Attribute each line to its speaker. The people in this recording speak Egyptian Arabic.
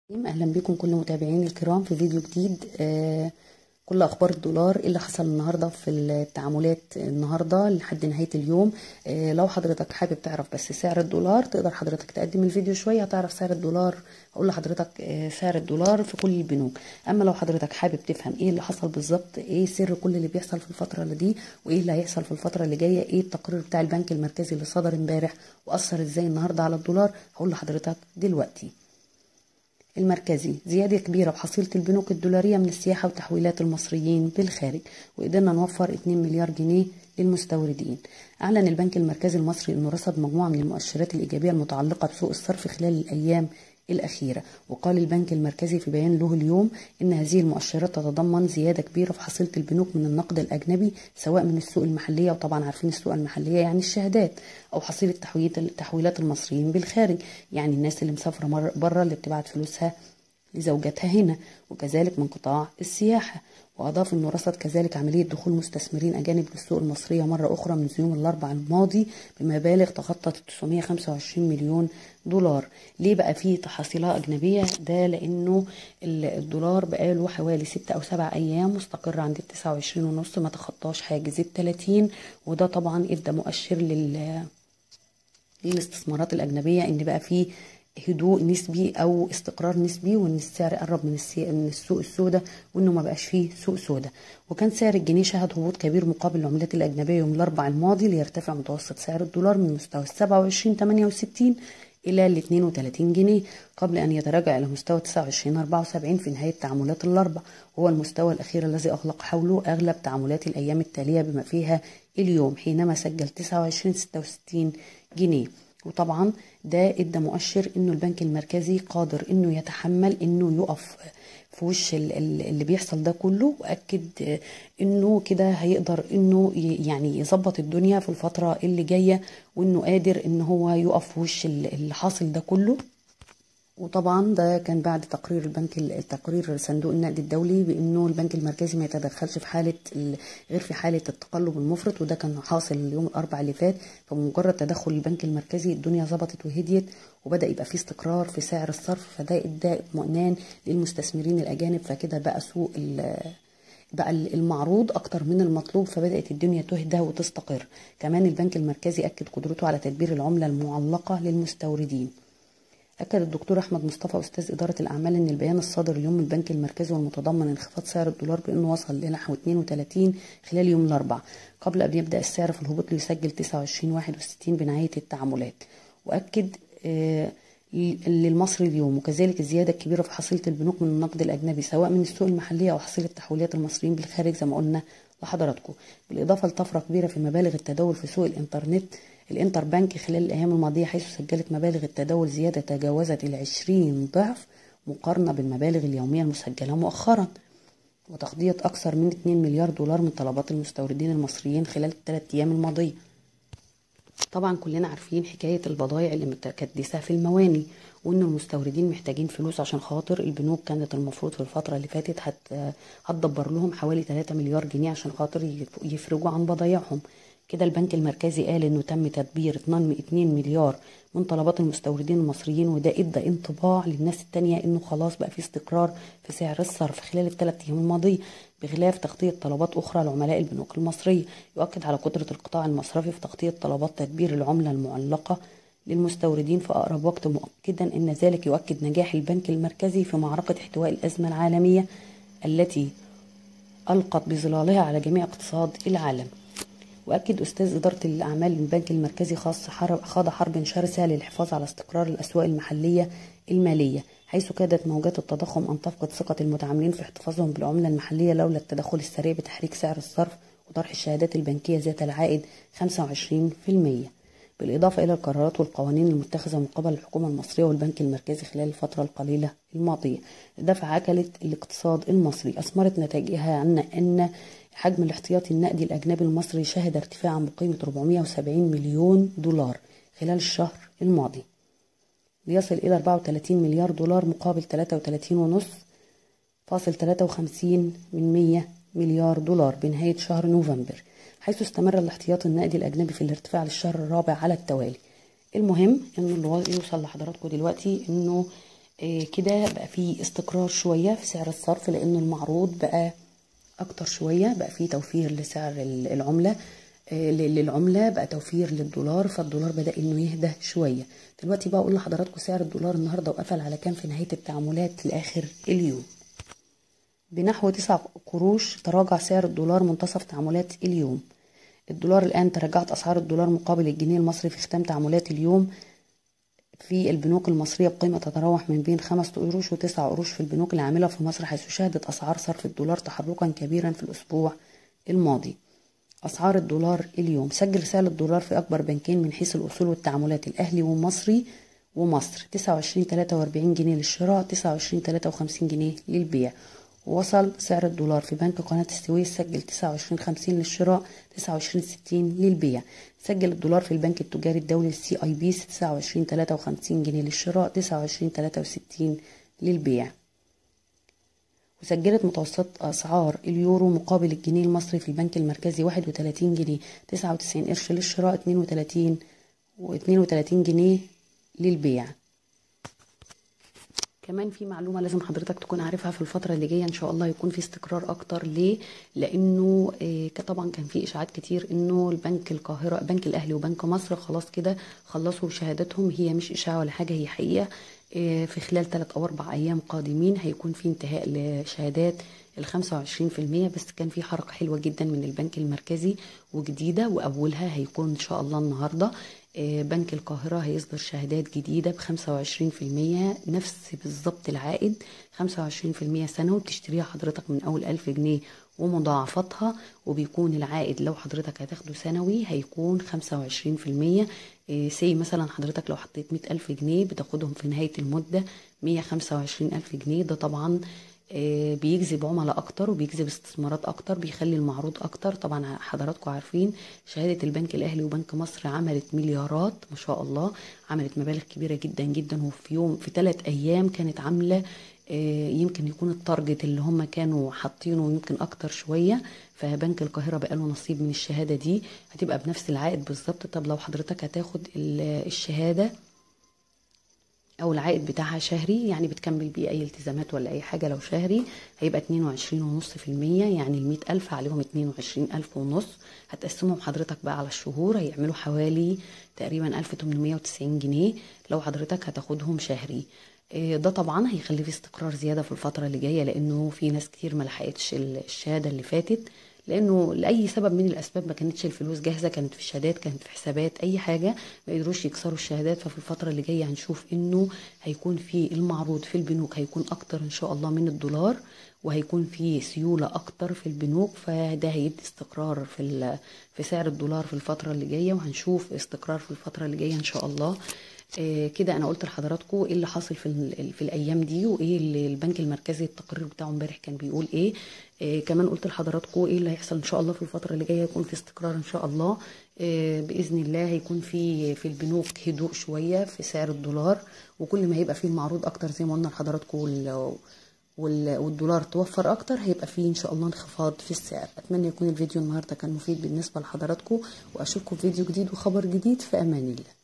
Speaker 1: اهلا بكم كل متابعيني الكرام في فيديو جديد آه كل اخبار الدولار ايه اللي حصل النهارده في التعاملات النهارده لحد نهايه اليوم آه لو حضرتك حابب تعرف بس سعر الدولار تقدر حضرتك تقدم الفيديو شويه هتعرف سعر الدولار اقول لحضرتك آه سعر الدولار في كل البنوك اما لو حضرتك حابب تفهم ايه اللي حصل بالظبط ايه سر كل اللي بيحصل في الفتره اللي دي وايه اللي هيحصل في الفتره اللي جايه ايه التقرير بتاع البنك المركزي اللي صدر امبارح واثر ازاي النهارده على الدولار هقول لحضرتك دلوقتي المركزي زيادة كبيرة بحصيلة البنوك الدولارية من السياحة وتحويلات المصريين بالخارج وقدرنا نوفر 2 مليار جنيه للمستوردين أعلن البنك المركزي المصري أنه رصد مجموعة من المؤشرات الإيجابية المتعلقة بسوق الصرف خلال الأيام الأخيرة وقال البنك المركزي في بيان له اليوم إن هذه المؤشرات تتضمن زيادة كبيرة في حصيلة البنوك من النقد الأجنبي سواء من السوق المحلية وطبعا عارفين السوق المحلية يعني الشهادات أو حصيلة تحويلات المصريين بالخارج يعني الناس اللي مسافرة بره اللي بتبعت فلوسها لزوجتها هنا وكذلك من قطاع السياحة وأضاف أنه رصد كذلك عملية دخول مستثمرين أجانب للسوق المصرية مرة أخرى من يوم الأربعاء الماضي بمبالغ تخطت 925 مليون دولار ليه بقى فيه تحصيلات أجنبية ده لأنه الدولار بقاله حوالي ستة أو سبع أيام مستقر عند التسعة وعشرين ونص ما تخطاش حاجز التلاتين وده طبعا إدى مؤشر لل للاستثمارات الأجنبية إن بقى فيه هدوء نسبي او استقرار نسبي وان السعر قرب من السي... من السوق السوداء وانه ما بقاش فيه سوق سوداء وكان سعر الجنيه شهد هبوط كبير مقابل العملات الاجنبيه يوم الاربعاء الماضي ليرتفع متوسط سعر الدولار من مستوى 27 68 الى ال 32 جنيه قبل ان يتراجع الى مستوى 29 74 في نهايه تعاملات الاربع وهو المستوى الاخير الذي اغلق حوله اغلب تعاملات الايام التاليه بما فيها اليوم حينما سجل 29 66 جنيه وطبعا ده ادى مؤشر انه البنك المركزي قادر انه يتحمل انه يقف في وش اللي بيحصل ده كله واكد انه كده هيقدر انه يعني يظبط الدنيا في الفتره اللي جايه وانه قادر ان هو يقف في وش اللي حاصل ده كله وطبعا ده كان بعد تقرير البنك التقرير صندوق النقد الدولي بانه البنك المركزي ما يتدخلش في حاله غير في حاله التقلب المفرط وده كان حاصل اليوم الاربعاء اللي فات فبمجرد تدخل البنك المركزي الدنيا ظبطت وهديت وبدا يبقى في استقرار في سعر الصرف فده ادى اطمئنان للمستثمرين الاجانب فكده بقى سوق بقى المعروض اكتر من المطلوب فبدات الدنيا تهدى وتستقر كمان البنك المركزي اكد قدرته على تدبير العمله المعلقه للمستوردين أكد الدكتور أحمد مصطفى أستاذ إدارة الأعمال أن البيان الصادر اليوم من البنك المركزي والمتضمن انخفاض سعر الدولار بأنه وصل لنحو 32 خلال يوم الأربعاء قبل أن يبدأ السعر في الهبوط ليسجل 29 61 بنهاية التعاملات وأكد آه للمصري اليوم وكذلك الزيادة الكبيرة في حصيلة البنوك من النقد الأجنبي سواء من السوق المحلية أو حصيلة تحويلات المصريين بالخارج زي ما قلنا لحضراتكم بالإضافة لطفرة كبيرة في مبالغ التداول في سوق الإنترنت الانتر بنك خلال الأيام الماضية حيث سجلت مبالغ التداول زيادة تجاوزت العشرين ضعف مقارنة بالمبالغ اليومية المسجلة مؤخرا وتغطية أكثر من 2 مليار دولار من طلبات المستوردين المصريين خلال الثلاث أيام الماضية طبعا كلنا عارفين حكاية البضائع اللي متكدسة في المواني وان المستوردين محتاجين فلوس عشان خاطر البنوك كانت المفروض في الفترة اللي فاتت هت هتدبر لهم حوالي 3 مليار جنيه عشان خاطر يفرجوا عن بضايعهم كده البنك المركزي قال انه تم تدبير 2 مليار من طلبات المستوردين المصريين وده ادى انطباع للناس التانية انه خلاص بقى في استقرار في سعر الصرف خلال الثلاث ايام الماضية بخلاف تغطية طلبات اخرى لعملاء البنوك المصرية يؤكد على قدرة القطاع المصرفي في تغطية طلبات تدبير العملة المعلقة للمستوردين في أقرب وقت مؤكدا أن ذلك يؤكد نجاح البنك المركزي في معركة احتواء الأزمة العالمية التي ألقت بظلالها على جميع اقتصاد العالم وأكد أستاذ إدارة الأعمال البنك المركزي خاص حرب خاض حرب شرسة للحفاظ على استقرار الأسواق المحلية المالية حيث كادت موجات التضخم أن تفقد ثقة المتعاملين في احتفاظهم بالعملة المحلية لولا التدخل السريع بتحريك سعر الصرف وطرح الشهادات البنكية ذات العائد 25% بالإضافة إلى القرارات والقوانين المتخذة من قبل الحكومة المصرية والبنك المركزي خلال الفترة القليلة الماضية دفع عجلة الاقتصاد المصري أثمرت نتائجها عن أن حجم الاحتياطي النقدي الأجنبي المصري شهد ارتفاعا بقيمة 470 مليون دولار خلال الشهر الماضي ليصل إلى 34 مليار دولار مقابل 33 ونص فاصل 53 من 100 مليار دولار بنهاية شهر نوفمبر حيث استمر الاحتياط النقدي الأجنبي في الارتفاع للشهر الرابع على التوالي المهم انه اللي يوصل لحضراتكم دلوقتي انه آه كده بقى في استقرار شويه في سعر الصرف لان المعروض بقى اكتر شويه بقى في توفير لسعر العمله للعملة بقى توفير للدولار فالدولار بدأ انه يهدى شوية دلوقتي بقى اقول لحضراتكم سعر الدولار النهاردة وقفل على كام في نهاية التعاملات لاخر اليوم بنحو تسع قروش تراجع سعر الدولار منتصف تعاملات اليوم الدولار الآن تراجعت أسعار الدولار مقابل الجنيه المصري في ختام تعاملات اليوم في البنوك المصرية بقيمة تتراوح من بين خمسة قروش وتسع قروش في البنوك العاملة في مصر حيث شهدت أسعار صرف الدولار تحركا كبيرا في الأسبوع الماضي أسعار الدولار اليوم سجل سعر الدولار في أكبر بنكين من حيث الأصول والتعاملات الأهلي والمصري ومصر تسعة وعشرين تلاتة وأربعين جنيه للشراء تسعة وعشرين تلاتة وخمسين جنيه للبيع وصل سعر الدولار في بنك قناة السويس سجل تسعة وعشرين خمسين للشراء تسعة وعشرين ستين للبيع سجل الدولار في البنك التجاري الدولي السي اي بي تسعة وعشرين تلاتة وخمسين جنيه للشراء تسعة وعشرين تلاتة وستين للبيع وسجلت متوسط أسعار اليورو مقابل الجنيه المصري في البنك المركزي واحد وتلاتين جنيه تسعة وتسعين قرش للشراء اتنين وتلاتين واتنين وتلاتين جنيه للبيع كمان في معلومة لازم حضرتك تكون عارفها في الفترة اللي جاية إن شاء الله يكون في استقرار أكتر ليه؟ لأنه آه طبعا كان في إشاعات كتير إنه البنك القاهرة بنك الأهلي وبنك مصر خلاص كده خلصوا شهاداتهم هي مش إشاعة ولا حاجة هي حقيقة آه في خلال ثلاث أو أربع أيام قادمين هيكون في انتهاء لشهادات ال 25% بس كان في حركة حلوة جدا من البنك المركزي وجديدة وأولها هيكون إن شاء الله النهاردة بنك القاهرة هيصدر شهادات جديدة بخمسة وعشرين في المية نفس بالظبط العائد خمسة وعشرين في المية سنوي بتشتريها حضرتك من أول ألف جنيه ومضاعفاتها وبيكون العائد لو حضرتك هتاخده سنوي هيكون خمسة وعشرين في المية سي مثلا حضرتك لو حطيت مئة ألف جنيه بتاخدهم في نهاية المدة مية خمسة وعشرين ألف جنيه ده طبعا بيجذب عملاء اكتر وبيجذب استثمارات اكتر بيخلي المعروض اكتر طبعا حضراتكم عارفين شهاده البنك الاهلي وبنك مصر عملت مليارات ما شاء الله عملت مبالغ كبيره جدا جدا وفي يوم في ثلاث ايام كانت عامله يمكن يكون التارجت اللي هم كانوا حاطينه يمكن اكتر شويه فبنك القاهره بقى له نصيب من الشهاده دي هتبقى بنفس العائد بالظبط طب لو حضرتك هتاخد الشهاده او العائد بتاعها شهري يعني بتكمل بيه اي التزامات ولا اي حاجه لو شهري هيبقى اتنين وعشرين ونص في المية يعني المية الف عليهم اتنين وعشرين الف ونص هتقسمهم حضرتك بقى على الشهور هيعملوا حوالي تقريبا الف تمنمية وتسعين جنيه لو حضرتك هتاخدهم شهري ده طبعا هيخلي في استقرار زياده في الفتره اللي جايه لانه في ناس كتير ما لحقتش الشهاده اللي فاتت لانه لاي سبب من الاسباب ما كانتش الفلوس جاهزه كانت في الشهادات كانت في حسابات اي حاجه ما قدروش يكسروا الشهادات ففي الفتره اللي جايه هنشوف انه هيكون في المعروض في البنوك هيكون اكتر ان شاء الله من الدولار وهيكون في سيوله اكتر في البنوك فده هيدي استقرار في في سعر الدولار في الفتره اللي جايه وهنشوف استقرار في الفتره اللي جايه ان شاء الله آه كده انا قلت لحضراتكم ايه اللي حاصل في في الايام دي وايه اللي البنك المركزي التقرير بتاعه امبارح كان بيقول ايه آه كمان قلت لحضراتكم ايه اللي هيحصل ان شاء الله في الفتره اللي جايه يكون في استقرار ان شاء الله آه باذن الله هيكون في في البنوك هدوء شويه في سعر الدولار وكل ما هيبقى فيه المعروض اكتر زي ما قلنا لحضراتكم والدولار توفر اكتر هيبقى فيه ان شاء الله انخفاض في السعر اتمنى يكون الفيديو النهارده كان مفيد بالنسبه لحضراتكم واشوفكم في فيديو جديد وخبر جديد في امان الله